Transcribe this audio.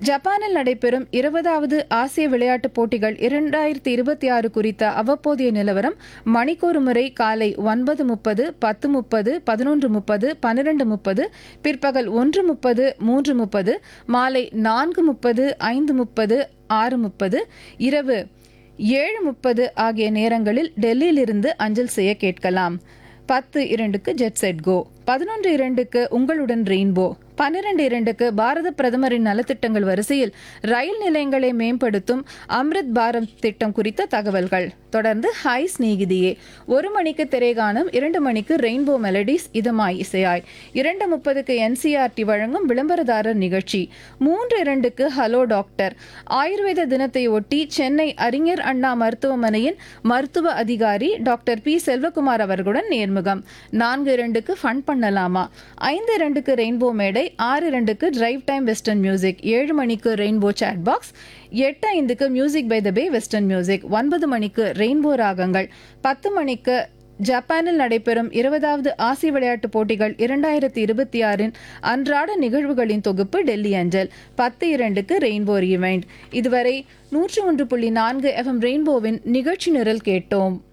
ஜப்பானில் நடைபெறும் இருபதாவது ஆசிய விளையாட்டுப் போட்டிகள் இரண்டாயிரத்தி இருபத்தி ஆறு குறித்த அவ்வப்போதைய நிலவரம் மணிக்கொரு முறை காலை ஒன்பது முப்பது பத்து முப்பது பதினொன்று முப்பது பன்னிரண்டு முப்பது பிற்பகல் ஒன்று முப்பது மூன்று முப்பது மாலை நான்கு முப்பது ஐந்து முப்பது ஆறு முப்பது இரவு ஏழு முப்பது ஆகிய நேரங்களில் டெல்லியிலிருந்து அஞ்சல் செய்ய கேட்கலாம் பத்து இரண்டுக்கு ஜெட் செட் கோ பதினொன்று இரண்டுக்கு உங்களுடன் ரெயின்போ பன்னிரண்டு இரண்டுக்கு பாரத பிரதமரின் நலத்திட்டங்கள் வரிசையில் ரயில் நிலையங்களை மேம்படுத்தும் அம்ரித் பாரத் திட்டம் குறித்த தகவல்கள் தொடர்ந்து ஹாய் ஸ்நேகிதியே ஒரு மணிக்கு திரைகானம் இரண்டு மணிக்கு ரெயின்போ மெலடிஸ் இதமாய் இசையாய் இரண்டு முப்பதுக்கு என்சிஆர்டி வழங்கும் விளம்பரதாரர் நிகழ்ச்சி மூன்று இரண்டுக்கு ஹலோ டாக்டர் ஆயுர்வேத தினத்தை ஒட்டி சென்னை அறிஞர் அண்ணா மருத்துவமனையின் மருத்துவ அதிகாரி டாக்டர் பி செல்வகுமார் அவர்களுடன் நேர்முகம் நான்கு இரண்டுக்கு ஃபன் பண்ணலாமா ஐந்து இரண்டுக்கு ரெயின்போ மேடை ஆறு இரண்டுக்கு டிரைவ் டைம் வெஸ்டர்ன் மியூசிக் ஏழு மணிக்கு ரெயின்போ சாட் பாக்ஸ் எட்டு ஐந்துக்கு music by the bay western music ஒன்பது மணிக்கு ரெயின்போ ராகங்கள் பத்து மணிக்கு ஜப்பானில் நடைபெறும் இருபதாவது ஆசிய விளையாட்டுப் போட்டிகள் இரண்டாயிரத்தி இருபத்தி ஆறின் அன்றாட நிகழ்வுகளின் தொகுப்பு டெல்லி அஞ்சல் பத்து இரண்டுக்கு ரெயின்போ ஈவெண்ட் இதுவரை நூற்று ஒன்று புள்ளி நான்கு எஃப்எம் ரெயின்போவின் நிகழ்ச்சி நிரல் கேட்டோம்